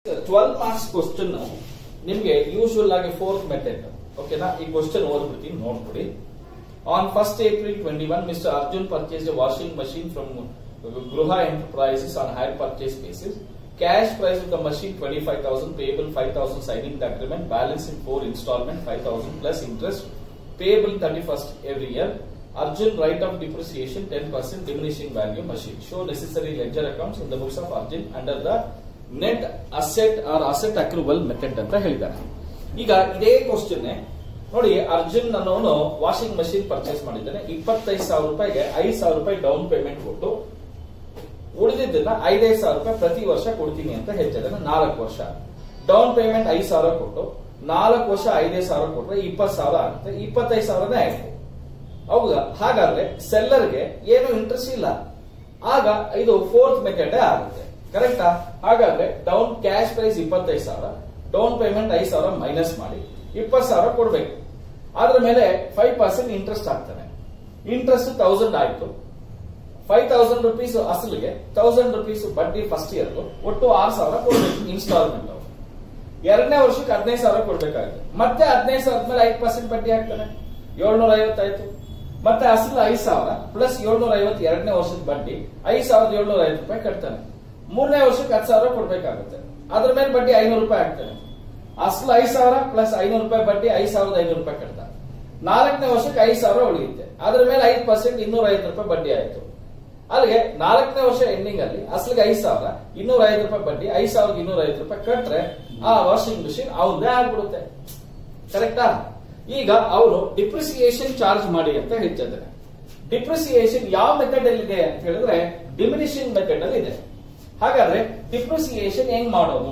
Twelve marks question ನಿಮ್ಗೆ usual ಆಗಿ fourth method ಓಕೆನಾ ಈ ಕ್ವಶನ್ ಓದ್ಬಿಡ್ತೀನಿ ನೋಡ್ಕೊಡಿ on first April twenty one mister Arjun purchase a washing machine from Griha enterprises on hire purchase basis cash price of the machine twenty five thousand payable five thousand signing the agreement balance in four installment five thousand plus interest payable 31st every year. Arjun rate of depreciation 10% diminishing value machine. Show necessary ledger accounts in the books of Arjun under the net asset or asset accrual method ಅಂತ ಹೇಳಿದ್ದಾರೆ ಈಗ ಇದೇ question ನೋಡಿ ಅರ್ಜುನ್ ಅನ್ನೋನು washing machine purchase ಮಾಡಿದ್ದಾನೆ ಇಪ್ಪತ್ತೈದು ಸಾವಿರ ರೂಪಾಯಿಗೆ ಐದು ಸಾವಿರ ರೂಪಾಯಿ ಡೌನ್ ಪೇಮೆಂಟ್ ಕೊಟ್ಟು ಉಳಿದಿದ್ದನ್ನ ಐದೈದು ಸಾವಿರ ರೂಪಾಯಿ ಪ್ರತಿ ವರ್ಷ ಕೊಡ್ತೀನಿ ಅಂತ ಹೇಳ್ತಿದ್ದಾನೆ ನಾಲ್ಕು ವರ್ಷ ಡೌನ್ ಪೇಮೆಂಟ್ ಐದು ಸಾವಿರ ಕೊಟ್ಟು ನಾಲ್ಕು ವರ್ಷ ಐದೈದು ಸಾವಿರ ಕೊಟ್ರೆ ಇಪ್ಪತ್ತು ಸಾವಿರ ಆಗುತ್ತೆ ಇಪ್ಪತ್ತೈದು ಸಾವಿರನೇ ಆಯ್ತು ಹೌದಾ ಹಾಗಾದ್ರೆ ಸೆಲ್ಲರ್ಗೆ ಏನು ಇಂಟ್ರೆಸ್ಟ್ ಇಲ್ಲ ಆಗ ಇದು ಫೋರ್ತ್ ಮೆಥಡ್ ಆಗುತ್ತೆ ಕರೆಕ್ಟಾ ಹಾಗಾದ್ರೆ ಡೌನ್ ಕ್ಯಾಶ್ ಪ್ರೈಸ್ ಇಪ್ಪತ್ತೈದು ಸಾವಿರ ಡೌನ್ ಪೇಮೆಂಟ್ ಐದು ಸಾವಿರ ಮೈನಸ್ ಮಾಡಿ ಇಪ್ಪತ್ತು ಸಾವಿರ ಕೊಡ್ಬೇಕು ಅದ್ರ ಮೇಲೆ ಫೈವ್ ಪರ್ಸೆಂಟ್ ಇಂಟ್ರೆಸ್ಟ್ ಆಗ್ತಾನೆ ಇಂಟ್ರೆಸ್ಟ್ ತೌಸಂಡ್ ಆಯ್ತು ಫೈವ್ ತೌಸಂಡ್ ರುಪೀಸ್ ಅಸಲಿಗೆ ತೌಸಂಡ್ ರುಪೀಸ್ ಬಡ್ಡಿ ಫಸ್ಟ್ ಇಯರ್ ಒಟ್ಟು ಆರು ಸಾವಿರ ಕೊಡ್ಬೇಕು ಇನ್ಸ್ಟಾಲ್ಮೆಂಟ್ ಎರಡನೇ ವರ್ಷಕ್ಕೆ ಹದಿನೈದು ಸಾವಿರ ಕೊಡ್ಬೇಕಾಗುತ್ತೆ ಮತ್ತೆ ಹದಿನೈದು ಸಾವಿರದ ಮೇಲೆ ಐದು ಪರ್ಸೆಂಟ್ ಬಡ್ಡಿ ಹಾಕ್ತಾನೆ ಏಳ್ನೂರ ಐವತ್ತಾಯ್ತು ಮತ್ತೆ ಅಸಲು ಐದು ಸಾವಿರ ಪ್ಲಸ್ ಏಳ್ನೂರ ಐವತ್ತು ಎರಡನೇ ವರ್ಷದ ಬಡ್ಡಿ ಐದು ಸಾವಿರದ ಏಳ್ನೂರ ಐವತ್ತು ರೂಪಾಯಿ ಕಟ್ತಾನೆ ಮೂರನೇ ವರ್ಷಕ್ಕೆ ಹತ್ತು ಸಾವಿರ ಕೊಡ್ಬೇಕಾಗುತ್ತೆ ಅದ್ರ ಮೇಲೆ ಬಡ್ಡಿ ಐನೂರು ರೂಪಾಯಿ ಹಾಕ್ತಾನೆ ಅಸಲು ಐದು ಸಾವಿರ ಪ್ಲಸ್ ಐನೂರು ರೂಪಾಯಿ ಬಡ್ಡಿ ಐದು ಸಾವಿರದ ಐನೂರು ರೂಪಾಯಿ ಕಟ್ತಾನೆ ನಾಲ್ಕನೇ ವರ್ಷಕ್ಕೆ ಐದು ಸಾವಿರ ಉಳಿಯುತ್ತೆ ಅದ್ರ ಮೇಲೆ ಐದು ಪರ್ಸೆಂಟ್ ಇನ್ನೂರ ಐವತ್ತು ರೂಪಾಯಿ ಬಡ್ಡಿ ಆಯ್ತು ಅಲ್ಲಿಗೆ ನಾಲ್ಕನೇ ವರ್ಷ ಎಂಡಿಂಗ್ ಅಲ್ಲಿ ಅಸಲಿಗೆ ಐದು ಸಾವಿರ ಇನ್ನೂರ ಐದು ರೂಪಾಯಿ ಬಡ್ಡಿ ಐದು ಸಾವಿರದ ಇನ್ನೂರ ಐದು ರೂಪಾಯಿ ಕಟ್ರೆ ಆ ವಾಷಿಂಗ್ ಮಿಷಿನ್ ಅವನದೇ ಆಗ್ಬಿಡುತ್ತೆ ಕರೆಕ್ಟಾ ಈಗ ಅವರು ಡಿಪ್ರಿಸಿಯೇಷನ್ ಚಾರ್ಜ್ ಮಾಡಿ ಅಂತ ಹೇಳ್ತಿದ್ದಾರೆ ಡಿಪ್ರಿಸಿಯೇಷನ್ ಯಾವ ಮೆಥಡ್ ಅಲ್ಲಿ ಇದೆ ಅಂತ ಹೇಳಿದ್ರೆ ಡಿಮಿನಿಷಿಂಗ್ ಮೆಥಡ್ ಅಲ್ಲಿ ಇದೆ ಹಾಗಾದ್ರೆ ಡಿಪ್ರಿಸಿಯೇಷನ್ ಹೆಂಗ್ ಮಾಡೋದು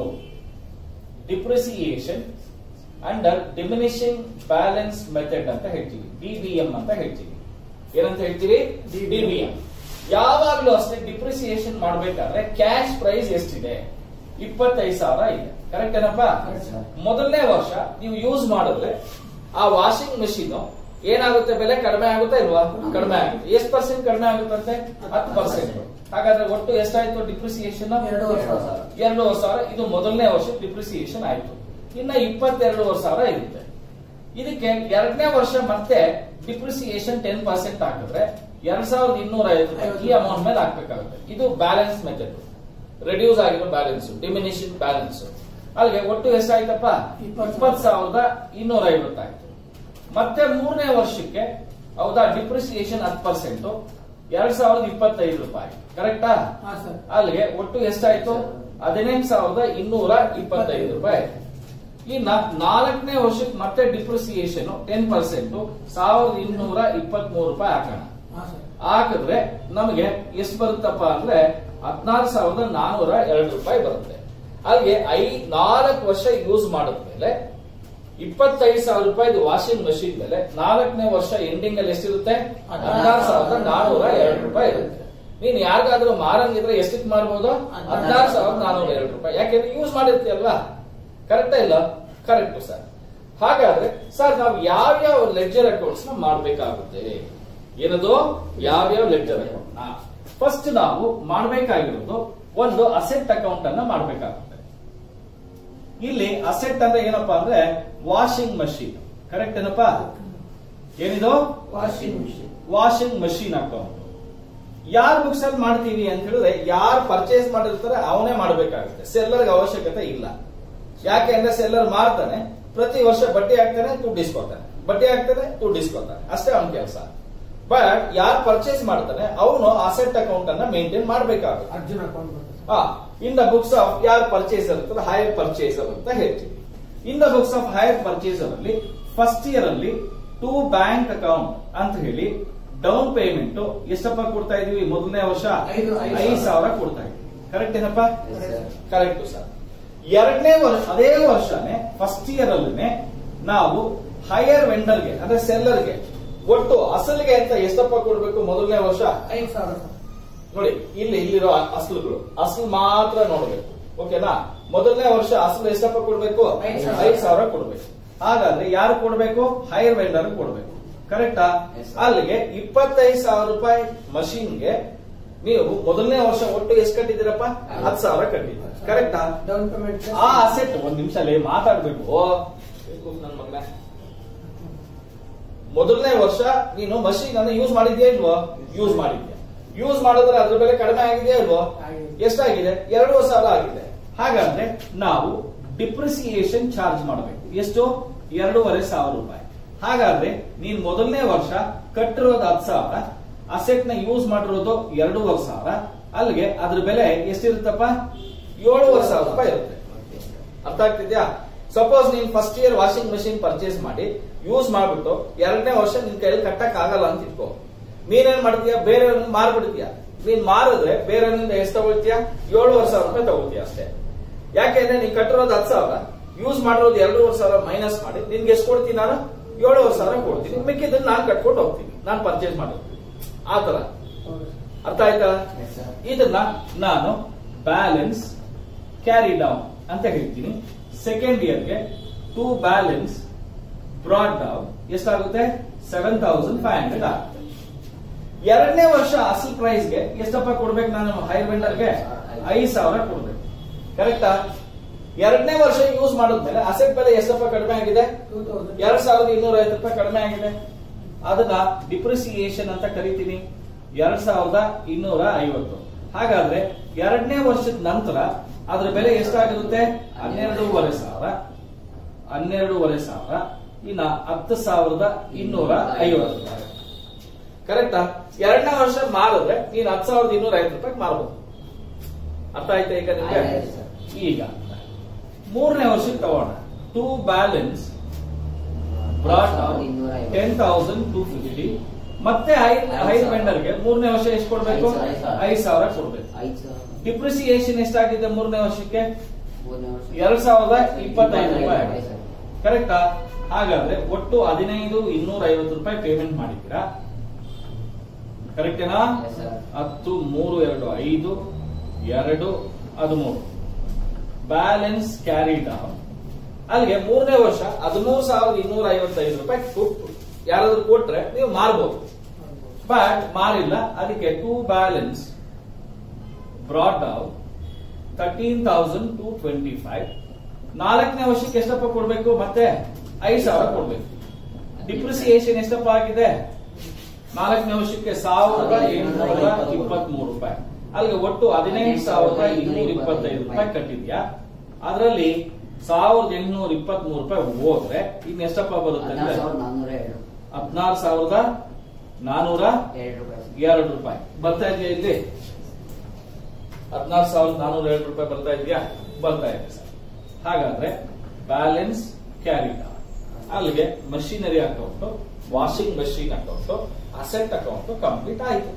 depreciation under diminishing balance method ಅಂತ ಹೇಳ್ತೀವಿ ಡಿಬಿಎಂ ಅಂತ ಹೇಳ್ತೀವಿ ಏನಂತ ಹೇಳ್ತೀವಿ ಡಿಬಿಎಂ ಯಾವಾಗ್ಲೂ ಅಷ್ಟೇ ಡಿಪ್ರಿಸಿಯೇಷನ್ ಮಾಡ್ಬೇಕಾದ್ರೆ ಕ್ಯಾಶ್ ಪ್ರೈಸ್ ಎಷ್ಟಿದೆ ಇಪ್ಪತ್ತೈದು ಸಾವಿರ ಇದೆ ಕರೆಕ್ಟ್ ಏನಪ್ಪಾ ಮೊದಲನೇ ವರ್ಷ ನೀವು ಯೂಸ್ ಮಾಡಿದ್ರೆ ಆ ವಾಷಿಂಗ್ ಮೆಷಿನ್ ಏನಾಗುತ್ತೆ ಬೆಲೆ ಕಡಿಮೆ ಆಗುತ್ತಾ ಇಲ್ವಾ ಕಡಿಮೆ ಆಗುತ್ತೆ ಎಷ್ಟು ಪರ್ಸೆಂಟ್ ಕಡಿಮೆ ಆಗುತ್ತಂತೆ ಹತ್ತು ಪರ್ಸೆಂಟ್ ಹಾಗಾದ್ರೆ ಒಟ್ಟು ಎಷ್ಟಾಯ್ತು ಡಿಪ್ರಿಸಿಯೇಷನ್ ಎರಡೂವರೆ ಸಾವಿರ. ಎರಡೂವರೆ ಸಾವಿರ ಇದು ಮೊದಲನೇ ವರ್ಷ ಡಿಪ್ರಿಸಿಯೇಷನ್ ಆಯ್ತು ಇನ್ನ ಇಪ್ಪತ್ತೆರಡೂವರೆ ಸಾವಿರ ಇರುತ್ತೆ ಇದಕ್ಕೆ ಎರಡನೇ ವರ್ಷ ಮತ್ತೆ ಡಿಪ್ರಿಸಿಯೇಷನ್ ಟೆನ್ ಪರ್ಸೆಂಟ್ ಹಾಕಿದ್ರೆ ಎರಡ್ ಸಾವಿರದ ಇನ್ನೂರ ಐವತ್ತು ರೂಪಾಯಿ ಈ ಅಮೌಂಟ್ ಮೇಲೆ ಹಾಕ್ಬೇಕಾಗುತ್ತೆ ಇದು ಬ್ಯಾಲೆನ್ಸ್ ಮೆಥಡ್ ರೆಡ್ಯೂಸ್ ಆಗಿರೋ ಬ್ಯಾಲೆನ್ಸ್ ಡಿಮಿನಿಷನ್ ಬ್ಯಾಲೆನ್ಸ್ ಅಲ್ಲಿಗೆ ಒಟ್ಟು ಎಷ್ಟಾಯ್ತಪ್ಪ ಇಪ್ಪತ್ತು ಇಪ್ಪತ್ತು ಸಾವಿರದ ಇನ್ನೂರ ಐವತ್ತಾಯ್ತು ಮತ್ತೆ ಮೂರನೇ ವರ್ಷಕ್ಕೆ ಹೌದಾ ಡಿಪ್ರಿಸಿಯೇಷನ್ ಹತ್ತು ಪರ್ಸೆಂಟ್ ಎರಡ್ ಸಾವಿರದ ಇಪ್ಪತ್ತೈದು ರೂಪಾಯಿ ಕರೆಕ್ಟಾ ಹಾ ಸರ್ ಅಲ್ಲಿಗೆ ಒಟ್ಟು ಎಷ್ಟಾಯ್ತು ಹದಿನೆಂಟು ಸಾವಿರದ ಇನ್ನೂರ ಇಪ್ಪತ್ತೈದು ರೂಪಾಯಿ ಇನ್ನ ನಾಲ್ಕನೇ ವರ್ಷಕ್ಕೆ ಮತ್ತೆ ಡಿಪ್ರಿಸಿಯೇಷನ್ ಟೆನ್ ಪರ್ಸೆಂಟ್ ಸಾವಿರದ ಇನ್ನೂರ ಇಪ್ಪತ್ತ್ ಮೂರು ರೂಪಾಯಿ ಹಾಕೋಣ ಹಾ ಸರ್ ಹಾಕಿದ್ರೆ ನಮಗೆ ಎಷ್ಟು ಬರುತ್ತಪ್ಪ ಅಂದ್ರೆ ಹದಿನಾರು ಸಾವಿರದ ನಾನೂರ ಎರಡು ರೂಪಾಯಿ ಬರುತ್ತೆ ಹಾಗೆ ಐ ನಾಲ್ಕು ವರ್ಷ ಯೂಸ್ ಮಾಡಿದ್ಮೇಲೆ ಇಪ್ಪತ್ತೈದು ಸಾವಿರ ರೂಪಾಯಿ ವಾಷಿಂಗ್ ಮಷೀನ್ ಮೇಲೆ ನಾಲ್ಕನೇ ವರ್ಷ ಎಂಡಿಂಗ್ ಅಲ್ಲಿ ಎಷ್ಟಿರುತ್ತೆ ಹದಿನಾರು ಸಾವಿರದ ನಾನೂರ ಎರಡು ರೂಪಾಯಿ ಇರುತ್ತೆ ನೀನ್ ಯಾರಿಗಾದ್ರೂ ಮಾರಂಗಿದ್ರೆ ಎಷ್ಟಕ್ಕೆ ಮಾರ್ಬೋದು ಹದಿನಾರು ಸಾವಿರದ ನಾನೂರ ಎರಡು ರೂಪಾಯಿ ಯಾಕೆಂದ್ರೆ ಯೂಸ್ ಮಾಡಿರ್ತೀಯಲ್ವಾ ಕರೆಕ್ಟಾ ಇಲ್ಲ ಕರೆಕ್ಟ್ ಸರ್ ಹಾಗಾದ್ರೆ ಸರ್ ನಾವು ಯಾವ್ಯಾವ ಲೆಡ್ಜರ್ ಅಕೌಂಟ್ಸ್ ನ ಮಾಡ್ಬೇಕಾಗುತ್ತೆ ಏನದು ಯಾವ್ಯಾವ ಲೆಡ್ಜರ್ ಅಕೌಂಟ್ ಫಸ್ಟ್ ನಾವು ಮಾಡ್ಬೇಕಾಗಿರೋದು ಒಂದು ಅಸೆಟ್ ಅಕೌಂಟ್ ಅನ್ನ ಮಾಡ್ಬೇಕಾಗುತ್ತೆ ಇಲ್ಲಿ ಅಸೆಟ್ ಅಂದ್ರೆ ಏನಪ್ಪಾ ಅಂದ್ರೆ ವಾಷಿಂಗ್ ಮಷೀನ್ ಕರೆಕ್ಟ್ ಏನಪ್ಪಾ ಏನಿದು washing machine washing machine account ಯಾರ ಬುಕ್ಸ್ ಅಲ್ಲಿ ಮಾಡ್ತೀವಿ ಅಂತ ಹೇಳಿದ್ರೆ ಯಾರು ಪರ್ಚೇಸ್ ಮಾಡಿರ್ತಾರೆ ಅವನೇ ಮಾಡಬೇಕಾಗುತ್ತೆ ಸೆಲ್ಲರ್ಗೆ ಅವಶ್ಯಕತೆ ಇಲ್ಲ ಯಾಕೆ ಅಂದ್ರೆ ಸೆಲ್ಲರ್ ಮಾರ್ತಾನೆ ಪ್ರತಿ ವರ್ಷ ಬಡ್ಡಿ ಹಾಕ್ತಾನೆ ದುಡ್ಡು ಇಸ್ಕೊತಾನೆ ಬಡ್ಡಿ ಹಾಕ್ತಾನೆ ದುಡ್ಡು ಇಸ್ಕೊತಾನೆ ಅಷ್ಟೇ ಅವನ ಕೆಲಸ ಬಟ್ ಯಾರು ಪರ್ಚೇಸ್ ಮಾಡ್ತಾನೆ ಅವನು ಅಸೆಟ್ ಅಕೌಂಟ್ ಅನ್ನ ಮೇಂಟೈನ್ ಮಾಡಬೇಕಾಗುತ್ತೆ ಅರ್ಜುನ್ ಅಕೌಂಟ್ ಬರುತ್ತೆ ಆ ಇನ್ ದ ಬುಕ್ಸ್ ಆಫ್ ಯಾರು ಪರ್ಚೇಸರ್ ಇರ್ತಾರೆ ಹೈಯರ್ ಪರ್ಚೇಸರ್ ಅಂತ ಹೇಳ್ತೀವಿ in the books of hire purchaser ಅಲ್ಲಿ ಫಸ್ಟ್ ಇಯರ್ ಅಲ್ಲಿ ಟೂ ಬ್ಯಾಂಕ್ ಅಕೌಂಟ್ ಅಂತ ಹೇಳಿ ಡೌನ್ ಪೇಮೆಂಟ್ ಎಷ್ಟಪ್ಪ ಕೊಡ್ತಾ ಇದೀವಿ ಮೊದಲನೇ ವರ್ಷ ಐದು- ಐದು ಐದು ಸಾವಿರ ಕೊಡ್ತಾ ಇದೀವಿ ಕರೆಕ್ಟ್ ಏನಪ್ಪ ಕರೆಕ್ಟ್ ಸರ್ ಎರಡನೇ ವರ್ಷ ಅದೇ ವರ್ಷನೇ ಫಸ್ಟ್ ಇಯರ್ ಅಲ್ಲೇ ನಾವು ಹೈಯರ್ ವೆಂಡರ್ಗೆ ಅಂದ್ರೆ ಸೆಲ್ಲರ್ಗೆ ಒಟ್ಟು ಅಸಲಿಗೆ ಅಂತ ಎಷ್ಟಪ್ಪ ಕೊಡ್ಬೇಕು ಮೊದಲನೇ ವರ್ಷ ಐದು ಸಾವಿರ ಸರ್. ನೋಡಿ ಇಲ್ಲಿ ಇಲ್ಲಿರೋ ಅಸಲುಗಳು ಅಸಲು ಮಾತ್ರ ನೋಡ್ಬೇಕು ಓಕೆನಾ ಮೊದಲನೇ ವರ್ಷ ಅಸಲು ಎಷ್ಟಪ್ಪ ಕೊಡ್ಬೇಕು ಐದ್ ಸಾವಿರ. ಐದು ಸಾವಿರ ಕೊಡ್ಬೇಕು ಹಾಗಾದ್ರೆ ಯಾರು ಕೊಡ್ಬೇಕು ಹೈರ್ ವೆಂಡರ್ ಕೊಡ್ಬೇಕು ಕರೆಕ್ಟಾ Yes, sir. ಅಲ್ಲಿಗೆ ಇಪ್ಪತ್ತೈದು ಸಾವಿರ ರೂಪಾಯಿ ಮಷೀನ್ಗೆ ನೀವು ಮೊದಲನೇ ವರ್ಷ ಒಟ್ಟು ಎಷ್ಟು ಕಟ್ಟಿದ್ದೀರಪ್ಪ ಹತ್ತು ಸಾವಿರ ಕಟ್ಟಿದ್ದೀರ ಕರೆಕ್ಟಾ ಡೌನ್ ಪೇಮೆಂಟ್ ಆ ಅಸೆಟ್ ಒಂದ್ ನಿಮಿಷ ಅಲ್ಲಿ ಮಾತಾಡ್ಬೇಕು ನನ್ನ ಮಗನ ಮೊದಲನೇ ವರ್ಷ ನೀನು ಮಷೀನ್ ಅನ್ನು ಯೂಸ್ ಮಾಡಿದ್ಯಾ ಇಲ್ವೋ ಯೂಸ್ ಮಾಡಿದ್ಯಾ ಯೂಸ್ ಮಾಡಿದ್ರೆ ಅದ್ರ ಬೆಲೆ ಕಡಿಮೆ ಆಗಿದೆಯಾ ಇಲ್ವೋ ಆಗಿದೆ. ಎಷ್ಟಾಗಿದೆ ಎರಡೂವರೆ ಸಾವಿರ ಆಗಿದೆ ಹಾಗಾದ್ರೆ ನಾವು ಡಿಪ್ರಿಸಿಯೇಷನ್ ಚಾರ್ಜ್ ಮಾಡಬೇಕು ಎಷ್ಟು ಎರಡೂವರೆ ಸಾವಿರ ರೂಪಾಯಿ ಹಾಗಾದ್ರೆ ನೀನ್ ಮೊದಲನೇ ವರ್ಷ ಕಟ್ಟಿರೋದು ಹತ್ತು ಸಾವಿರ ಅಸೆಟ್ ನ ಯೂಸ್ ಮಾಡಿರೋದು ಎರಡೂವರೆ ಸಾವಿರ ಅಲ್ಲಿಗೆ ಅದ್ರ ಬೆಲೆ ಎಷ್ಟಿರುತ್ತಪ್ಪ ಏಳುವರೆ ಸಾವಿರ ರೂಪಾಯಿ ಇರುತ್ತೆ ಅರ್ಥ ಆಗ್ತಿದ್ಯಾ ಸಪೋಸ್ ನೀನ್ first year washing machine purchase ಮಾಡಿ ಯೂಸ್ ಮಾಡ್ಬಿಟ್ಟು ಎರಡನೇ ವರ್ಷ ನಿನ್ ಕೈಯಲ್ಲಿ ಕಟ್ಟಕ್ ಆಗಲ್ಲ ಅಂತ ಇಟ್ಕೋ ನೀನೇನ್ ಮಾಡ್ತೀಯ ಬೇರೆ ಮಾರ್ಬಿಡ್ತೀಯ ನೀನ್ ಮಾರಿದ್ರೆ ಬೇರೆಯವರಿಂದ ಎಷ್ಟು ತಗೊಳ್ತೀಯ ಏಳುವರೆ ಸಾವಿರ ರೂಪಾಯಿ ತಗೊಳ್ತೀಯ ಅಷ್ಟೇ ಯಾಕೆಂದ್ರೆ ನೀನ್ ಕಟ್ಟಿರೋದು ಹತ್ತು ಸಾವಿರ ಯೂಸ್ ಮಾಡಿರೋದು ಎರಡೂವರೆ ಸಾವಿರ ಮೈನಸ್ ಮಾಡಿ ನಿನ್ಗೆ ಎಷ್ಟು ಕೊಡ್ತೀನಿ ನಾನು ಏಳುವರೆ ಸಾವಿರ ಕೊಡ್ತೀನಿ ಮಿಕ್ಕಿದ್ದನ್ನ ನಾನು ಕಟ್ಕೊಂಡು ಹೋಗ್ತೀನಿ ನಾನು ಪರ್ಚೇಸ್ ಮಾಡೋದು ಆ ತರ ಅರ್ಥ ಆಯ್ತಾ ಇದನ್ನ ನಾನು ಬ್ಯಾಲೆನ್ಸ್ ಕ್ಯಾರಿ ಡೌನ್ ಅಂತ ಹೇಳ್ತೀನಿ ಸೆಕೆಂಡ್ ಇಯರ್ಗೆ ಟು ಬ್ಯಾಲೆನ್ಸ್ ಬ್ರಾಡ್ ಡೌನ್ ಎಷ್ಟಾಗುತ್ತೆ ಸೆವೆನ್ ತೌಸಂಡ್ ಫೈವ್ ಹಂಡ್ರೆಡ್ ಆಗುತ್ತೆ ಎರಡನೇ ವರ್ಷ ಅಸಲ್ ಪ್ರೈಸ್ಗೆ ಎಷ್ಟಪ್ಪ ಕೊಡ್ಬೇಕು ನಾನು ಹೈರ್ ವೆಂಡರ್ಗೆ ಐದು ಸಾವಿರ ಕೊಡ್ಬೇಕು ಕರೆಕ್ಟಾ ಎರಡನೇ ವರ್ಷ ಯೂಸ್ ಮಾಡಿದ್ಮೇಲೆ ಅಸೆಟ್ ಬೆಲೆ ಎಷ್ಟಪ್ಪ ಕಡಿಮೆ ಆಗಿದೆ ಟೂ ತೌಸಂಡ್ ಎರಡ್ ಸಾವಿರದ ಇನ್ನೂರ ಐವತ್ತು ರೂಪಾಯಿ ಕಡಿಮೆ ಆಗಿದೆ ಅದನ್ನ ಡಿಪ್ರಿಸಿಯೇಷನ್ ಅಂತ ಕರಿತೀನಿ ಎರಡ್ ಸಾವಿರದ ಇನ್ನೂರ ಐವತ್ತು ಹಾಗಾದ್ರೆ ಎರಡನೇ ವರ್ಷದ ನಂತರ ಅದ್ರ ಬೆಲೆ ಎಷ್ಟಾಗಿರುತ್ತೆ ಹನ್ನೆರಡೂವರೆ ಸಾವಿರ ಹನ್ನೆರಡೂವರೆ ಸಾವಿರ ಇನ್ನ ಹತ್ತು ಸಾವಿರದ ಇನ್ನೂರ ಐವತ್ತು ರೂಪಾಯಿ ಕರೆಕ್ಟಾ ಎರಡನೇ ವರ್ಷ ಮಾರಿದ್ರೆ ನೀನ್ ಹತ್ತು ಸಾವಿರದ ಇನ್ನೂರ ಐವತ್ತು ರೂಪಾಯಿ ಮಾರಬಹುದು ಅರ್ಥ ಆಯ್ತಾ ಈಗ ನಿಮ್ಗೆ ಆಯ್ತು ಸರ್. ಈಗ ಮೂರನೇ ವರ್ಷಕ್ಕೆ ತಗೋಣ to balance brought ten thousand two fifty ಮತ್ತೆ ಹೈರ್ ವೆಂಡರ್ಗೆ ಮೂರನೇ ವರ್ಷ ಎಷ್ಟು ಕೊಡ್ಬೇಕು ಐದು ಸಾವಿರ. ಐದು ಸಾವಿರ ಕೊಡ್ಬೇಕು ಐದು ಸಾವಿರ ಡಿಪ್ರಿಸಿಯೇಷನ್ ಎಷ್ಟಾಗಿದೆ ಮೂರನೇ ವರ್ಷಕ್ಕೆ ಮೂರನೇ ವರ್ಷ ಎರಡ್ ಸಾವಿರದ ಇಪ್ಪತ್ತೈದು ರೂಪಾಯಿ ಆಗಿದೆ ಆಗಿದೆ ಸರ್. ಕರೆಕ್ಟಾ ಹಾಗಾದ್ರೆ ಒಟ್ಟು ಹದಿನೈದು ಇನ್ನೂರ ಐವತ್ತು ರೂಪಾಯಿ ಪೇಮೆಂಟ್ ಮಾಡಿದ್ದೀರಾ ಕರೆಕ್ಟೇನಾ Yes, sir. ಹತ್ತು ಮೂರು ಎರಡು ಐದು ಎರಡು ಹದಿಮೂರು ಬ್ಯಾಲೆನ್ಸ್ ಕ್ಯಾರಿ ಡೌನ್ ಅಲ್ಲಿಗೆ ಮೂರನೇ ವರ್ಷ ಹದಿಮೂರು ಸಾವಿರದ ಇನ್ನೂರ ಐವತ್ತೈದು ರೂಪಾಯಿ ಕೊಟ್ಟು ಯಾರಾದ್ರೂ ಕೊಟ್ರೆ ನೀವು ಮಾರ್ಬೋದು ಬಟ್ ಮಾರಿಲ್ಲ ಅದಕ್ಕೆ to balance brought down thirteen thousand two twenty five ನಾಲ್ಕನೇ ವರ್ಷಕ್ಕೆ ಎಷ್ಟಪ್ಪ ಕೊಡ್ಬೇಕು ಮತ್ತೆ ಐದು ಸಾವಿರ ಕೊಡ್ಬೇಕು ಡಿಪ್ರಿಸಿಯೇಷನ್ ಎಷ್ಟಪ್ಪ ಆಗಿದೆ ನಾಲ್ಕನೇ ವರ್ಷಕ್ಕೆ ಸಾವಿರದ ಎಂಟುನೂರ ಇಪ್ಪತ್ತ್ ಮೂರು ರೂಪಾಯಿ ಅಲ್ಲಿಗೆ ಒಟ್ಟು ಹದಿನೈದು ಸಾವಿರದ ಇನ್ನೂರ ಇಪ್ಪತ್ತೈದು ರೂಪಾಯಿ ಕಟ್ಟಿದ್ಯಾ ಅದರಲ್ಲಿ ಸಾವಿರದ ಎಂಟುನೂರ ಇಪ್ಪತ್ತ್ ಮೂರು ರೂಪಾಯಿ ಹೋದ್ರೆ ಇನ್ ಎಷ್ಟಪ್ಪ ಬರುತ್ತೆ ಹದಿನಾರು ಅಂದ್ರೆ ಸಾವಿರದ ನಾನ್ನೂರ ಎರಡು ಹದಿನಾರು ಸಾವಿರದ ನಾನೂರ ಎರಡು ರೂಪಾಯಿ ಸರ್. ಎರಡು ರೂಪಾಯಿ ಬರ್ತಾ ಇದೆಯಾ ಇಲ್ಲಿ ಹದಿನಾರು ಸಾವಿರದ ನಾನೂರ ಎರಡು ರೂಪಾಯಿ ಬರ್ತಾ ಇದೆಯಾ ಬರ್ತಾ ಇದೆ ಸರ್ ಹಾಗಾದ್ರೆ ಬ್ಯಾಲೆನ್ಸ್ ಕ್ಯಾರಿ ಅಲ್ಲಿಗೆ machinery account washing machine account asset account complete ಆಯ್ತು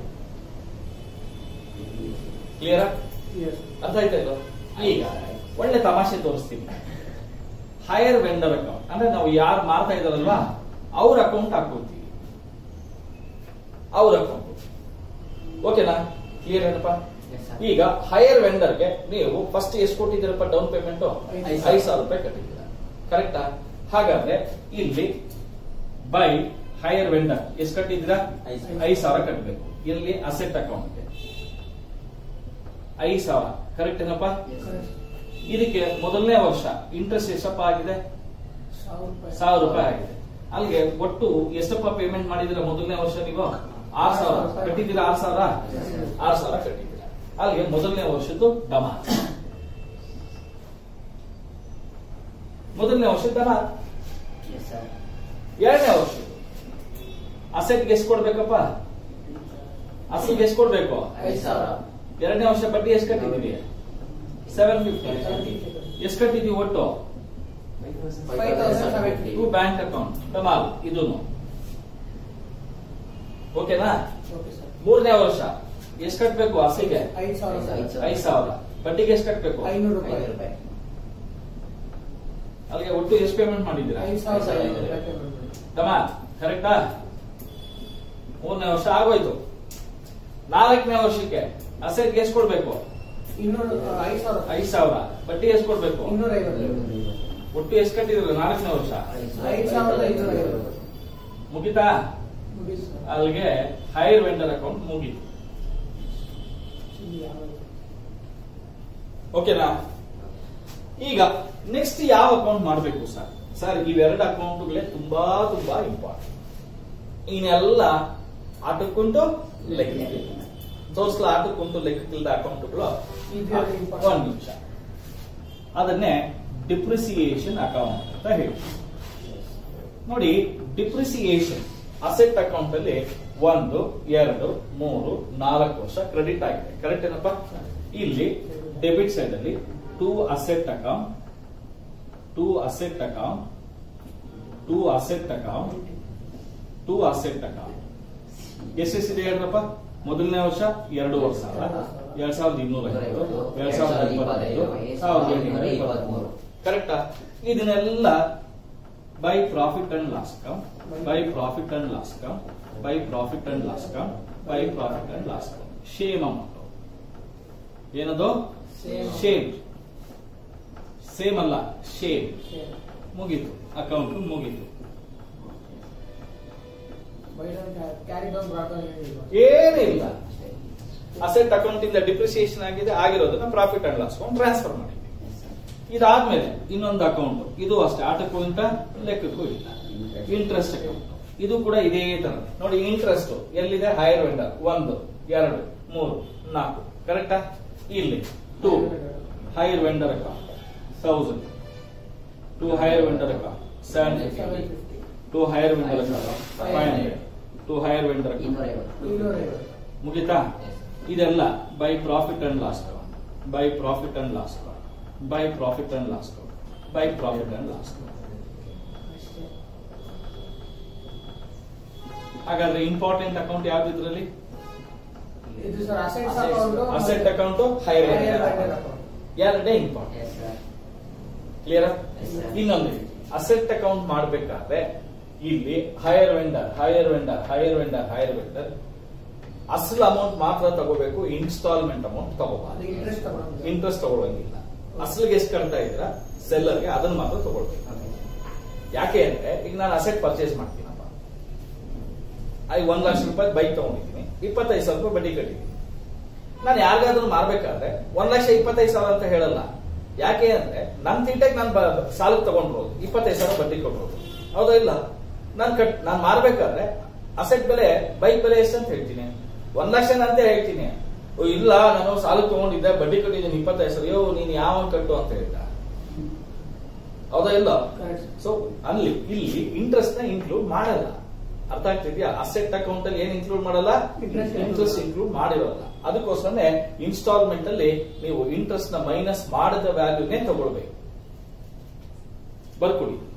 ಕ್ಲಿಯರ್ ಅರ್ಥ ಆಯ್ತಾ ಇದು ಈಗ ಒಳ್ಳೆ ತಮಾಷೆ ತೋರಿಸ್ತೀನಿ ಹೈಯರ್ ವೆಂಡರ್ ಅಕೌಂಟ್ ಅಂದ್ರೆ ನಾವು ಯಾರು ಮಾರ್ತಾ ಇದಾರಲ್ವಾ ಅವ್ರ ಅಕೌಂಟ್ ಹಾಕೊಳ್ತೀವಿ ಅವ್ರ ಅಕೌಂಟ್ ಓಕೆನಾ ಕ್ಲಿಯರ್ ಏನಪ್ಪ Yes, sir. ಈಗ ಹೈಯರ್ ವೆಂಡರ್ಗೆ ನೀವು ಫಸ್ಟ್ ಎಷ್ಟು ಕೊಟ್ಟಿದ್ದೀರಪ್ಪ ಡೌನ್ ಪೇಮೆಂಟ್ ಐದು ಐದು ಸಾವಿರ ರೂಪಾಯಿ ಕಟ್ಟಿದ್ದೀರಾ ಕರೆಕ್ಟಾ ಹಾಗಾದ್ರೆ ಇಲ್ಲಿ ಬೈ ಹೈಯರ್ ವೆಂಡರ್ ಎಷ್ಟು ಕಟ್ಟಿದ್ದೀರಾ ಐದು ಸಾವಿರ. ಐದು ಸಾವಿರ ಕಟ್ಟಬೇಕು ಇಲ್ಲಿ ಅಸೆಟ್ ಅಕೌಂಟ್ಗೆ ಐದು ಸಾವಿರ ಕರೆಕ್ಟ್ ಏನಪ್ಪ Yes, sir. ಇದಕ್ಕೆ ಮೊದಲನೇ ವರ್ಷ ಇಂಟ್ರೆಸ್ಟ್ ಎಷ್ಟಪ್ಪ ಆಗಿದೆ ಸಾವಿರ ರೂಪಾಯಿ ಸಾವಿರ ರೂಪಾಯಿ ಆಗಿದೆ ಅಲ್ಲಿಗೆ ಒಟ್ಟು ಎಷ್ಟಪ್ಪ ಪೇಮೆಂಟ್ ಮಾಡಿದಿರ ಮೊದಲನೇ ವರ್ಷ ನೀವು ಆರ್ ಸಾವಿರ ಕಟ್ಟಿದ್ದೀರಾ ಆರ್ ಸಾವಿರ ಆರ್ ಸಾವಿರ ಕಟ್ಟಿದ್ದೀರಾ ಅಲ್ಲಿಗೆ ಮೊದಲನೇ ವರ್ಷದ್ದು ದಮ ಮೊದಲನೇ ವರ್ಷದ ದಮ Yes, sir. ಎರಡನೇ ವರ್ಷದ್ದು ಅಸೆಟ್ಗೆ ಎಷ್ಟು ಕೊಡ್ಬೇಕಪ್ಪ ಅಸಲ್ಗೆ ಎಷ್ಟು ಕೊಡ್ಬೇಕು ಐದು ಸಾವಿರ ಎರಡನೇ ವರ್ಷ ಬಡ್ಡಿ ಎಷ್ಟು ಕಟ್ಟಿದ್ದೀವಿ ಸೆವೆನ್ ಫಿಫ್ಟಿ ಎಷ್ಟು ಕಟ್ಟಿದೀವಿ ಒಟ್ಟು Five thousand seventy. To bank account ಡಮಾಲ್ ಇದು ಓಕೆನಾ ಓಕೆ ಸರ್ ಮೂರನೇ ವರ್ಷ ಎಷ್ಟು ಕಟ್ಬೇಕು ಅಸೆಗೆ ಐದು ಸಾವಿರ ಐದು ಸರ್. ಸಾವಿರ. ಐದು ಸಾವಿರ ಬಡ್ಡಿಗೆ ಎಷ್ಟು ಕಟ್ಬೇಕು ಐನೂರು ರೂಪಾಯಿ ಐದು ರೂಪಾಯಿ ಅಲ್ಲಿಗೆ ಒಟ್ಟು ಎಷ್ಟು ಪೇಮೆಂಟ್ ಮಾಡಿದ್ದೀರಾ ಐದು ಸಾವಿರದ ಐದು ಐನೂರು ಸಾವಿರ. ರೂಪಾಯಿ payment ಮಾಡಿ. ಡಮಾಲ್ ಕರೆಕ್ಟಾ ಮೂರನೇ ವರ್ಷ ಆಗೋಯ್ತು ನಾಲ್ಕನೇ ವರ್ಷಕ್ಕೆ ಅಸೆಟ್ಗೆ ಎಷ್ಟು ಕೊಡ್ಬೇಕು ಇನ್ನೂರು ಆ, ಐದು ಸಾವಿರ ಐದು ಸಾವಿರ ಬಡ್ಡಿ ಎಷ್ಟು ಕೊಡ್ಬೇಕು ಇನ್ನೂರ ಐವತ್ತು ಒಟ್ಟು ಎಷ್ಟು ಕಟ್ಟಿದ್ರಲ್ಲ ನಾಲ್ಕನೇ ವರ್ಷ ಐದು ಸಾವಿರದ ಐನೂರ ಐವತ್ತು ಮುಗಿತಾ ಮುಗೀತು ಸರ್ ಅಲ್ಲಿಗೆ ಹೈರ್ ವೆಂಡರ್ ಅಕೌಂಟ್ ಮುಗೀತು ಇಲ್ಲಿ ಯಾವ ಓಕೆನಾ ಈಗ ನೆಕ್ಸ್ಟ್ ಯಾವ ಅಕೌಂಟ್ ಮಾಡಬೇಕು ಸರ್ ಸರ್ ಇವೆರಡು ಅಕೌಂಟ್ಗಳೇ ತುಂಬಾ ತುಂಬಾ ಇಂಪಾರ್ಟೆಂಟ್ ಇನ್ನೆಲ್ಲ ಆಟಕ್ಕುಂಟು ಲೆಕ್ಕ ತೋರ್ಸ್ಲ ಆಟಕ್ಕುಂಟು ಲೆಕ್ಕಕ್ಕಿಲ್ಲದ ಅಕೌಂಟ್ಗಳು ಇದೆರಡು important. ಒಂದು ನಿಮಿಷ ಅದನ್ನೇ ಡಿಪ್ರಿಸಿಯೇಷನ್ ಅಕೌಂಟ್ ಅಂತ ಹೇಳಿ ನೋಡಿ ಡಿಪ್ರಿಸಿಯೇಷನ್ ಅಸೆಟ್ ಅಕೌಂಟ್ ಅಲ್ಲಿ ಒಂದು ಎರಡು ಮೂರು ನಾಲ್ಕು ವರ್ಷ ಕ್ರೆಡಿಟ್ ಆಗಿದೆ ಕರೆಕ್ಟ್ ಏನಪ್ಪ ಇಲ್ಲಿ ಡೆಬಿಟ್ ಸೈಡ್ ಅಲ್ಲಿ to asset account to asset account to asset account to asset account ಎಷ್ಟೆಷ್ಟಿದೆ ಹೇಳ್ರಪ್ಪ ಮೊದಲನೇ ವರ್ಷ ಎರಡು ವರ್ಷ ಎರಡ್ ಸಾವಿರದ ಇನ್ನೂರ ಐವತ್ತು ಎರಡ್ ಸಾವಿರದ ಇಪ್ಪತ್ತೈದು ಸಾವಿರದ ಎಂಟುನೂರ ಇಪ್ಪತ್ಮೂರು ಕರೆಕ್ಟಾ ಇದನ್ನೆಲ್ಲ by profit and loss account by profit and loss account by profit and loss account by profit and loss account same amount ಏನದು Same. ಶೇಮ್ ಸೇಮ್ ಅಲ್ಲ ಶೇಮ್ share. ಮುಗೀತು ಅಕೌಂಟ್ ಮುಗೀತು Buy down, ca- carry down, brought down ಏನಿಲ್ವಾ? ಏನಿಲ್ಲ asset account ಇಂದ depreciation ಆಗಿದೆ ಆಗಿರೋದನ್ನ profit and loss account transfer ಮಾಡಿ ಇದಾದ್ಮೇಲೆ ಇನ್ನೊಂದು ಅಕೌಂಟ್ ಇದು ಅಷ್ಟೇ ಆಟಕ್ಕೂ ಅಂತ ಲೆಕ್ಕಕ್ಕೂ ಇಲ್ಲ ಇಂಟ್ರೆಸ್ಟ್ ಅಕೌಂಟ್ ಇದು ಕೂಡ ಇದೇ ತರ ನೋಡಿ ಇಂಟ್ರೆಸ್ಟ್ ಎಲ್ಲಿದೆ ಹೈಯರ್ ವೆಂಡರ್ ಒಂದು ಎರಡು ಮೂರು ನಾಲ್ಕು ಕರೆಕ್ಟಾ ಇಲ್ಲಿ to hire vendor account thousand to hire vendor account seven Seven fifty fifty. To hire vendor account five hundred to hire vendor account ಇನ್ನೂರ ಐವತ್ತು ಇನ್ನೂರ ಐವತ್ತು. ಮುಗಿತಾ ಇದೆಲ್ಲ by profit and loss by profit and loss by profit and loss by profit and loss ಅಷ್ಟೇ. ಹಾಗಾದ್ರೆ important account ಯಾವ್ದು ಇದರಲ್ಲಿ ಇದು sir assets Assets. Account asset account hire higher vendor account. ಎರಡೇ important Yes, sir. Clear Yes, sir. ಇನ್ನೊಂದು asset account ಮಾಡಬೇಕಾದ್ರೆ ಇಲ್ಲಿ hire vendor hire vendor hire vendor hire vendor ಅಸಲ್ ಅಮೌಂಟ್ ಮಾತ್ರ ತಗೋಬೇಕು ಇನ್ಸ್ಟಾಲ್ಮೆಂಟ್ ಅಮೌಂಟ್ ಅದು ತಗೋಬಾರ್ದು ಇಂಟ್ರೆಸ್ಟ್ ತಗೊಂಡು ಇಂಟ್ರೆಸ್ಟ್ ತಗೊಳ್ಳಂಗಿಲ್ಲ ಅಸಲಿಗೆ ಎಷ್ಟು ಕಟ್ತಾ ಇದ್ರ ಸೆಲ್ಲರ್ಗೆ ಅದನ್ನ ಮಾತ್ರ ತಗೊಳ್ಬೇಕು ಯಾಕೆ ಅಂದ್ರೆ ಈಗ ನಾನು ಅಸೆಟ್ ಪರ್ಚೇಸ್ ಮಾಡ್ತೀನಪ್ಪ ಐ ಒಂದ್ ಲಕ್ಷ ರೂಪಾಯಿ ಬೈಕ್ ತಗೊಂಡಿದ್ದೀನಿ ಇಪ್ಪತ್ತೈದು ಸಾವಿರ ರೂಪಾಯಿ ಬಡ್ಡಿ ಕಟ್ಟಿದ್ದೀನಿ ನಾನು ಯಾರಿಗಾದ್ರೂ ಮಾರ್ಬೇಕಾದ್ರೆ ಒಂದ್ ಲಕ್ಷ ಇಪ್ಪತ್ತೈದು ಸಾವಿರ ಅಂತ ಹೇಳಲ್ಲ ಯಾಕೆ ಅಂದ್ರೆ ನನ್ ತಿಂಟೆಗೆ ನಾನು ಸಾಲಕ್ಕೆ ತಗೊಂಡ್ರೋದು ಇಪ್ಪತ್ತೈದು ಸಾವಿರ ಬಡ್ಡಿ ಕೊಟ್ಟಿರೋದು ಹೌದಾ ಇಲ್ಲ ನಾನು ಕಟ್ ನಾನು ಮಾರ್ಬೇಕಾದ್ರೆ ಅಸೆಟ್ ಬೆಲೆ ಬೈಕ್ ಬೆಲೆ ಎಷ್ಟು ಅಂತ ಹೇಳ್ತೀನಿ ಒಂದ್ ಲಕ್ಷ ಅಂತ ಹೇಳ್ತೀನಿ ಓ ಇಲ್ಲ ನಾನು ಸಾಲಕ್ಕೆ ತಗೊಂಡಿದ್ದೆ ಬಡ್ಡಿ ಕಟ್ಟಿದ್ದೀನಿ ಇಪ್ಪತ್ತೈದು ಸಾವಿರ ಅಯ್ಯೋ ನೀನು ಯಾವ ಕಟ್ಟು ಅಂತ ಹೇಳ್ದ ಹೌದಾ ಇಲ್ಲ Correct. ಸೊ ಅಲ್ಲಿ ಇಲ್ಲಿ ಇಂಟ್ರೆಸ್ಟ್ ನ ಇನ್ಕ್ಲೂಡ್ ಮಾಡಲ್ಲ ಅರ್ಥ ಆಗ್ತಿದ್ಯಾ ಅಸೆಟ್ ಅಕೌಂಟ್ ಅಲ್ಲಿ ಏನ್ ಇನ್ಕ್ಲೂಡ್ ಮಾಡಲ್ಲ Interest ಇಂಟ್ರೆಸ್ಟ್ ಇನ್ಕ್ಲೂಡ್ ಮಾಡಿರೋಲ್ಲ ಅದಕ್ಕೋಸ್ಕರನೇ ಇನ್ಸ್ಟಾಲ್ಮೆಂಟ್ ಅಲ್ಲಿ ನೀವು ಇಂಟ್ರೆಸ್ಟ್ ನ ಮೈನಸ್ ಮಾಡದ ವ್ಯಾಲ್ಯೂನೇ ತಗೊಳ್ಬೇಕು ಬರ್ಕೊಡಿ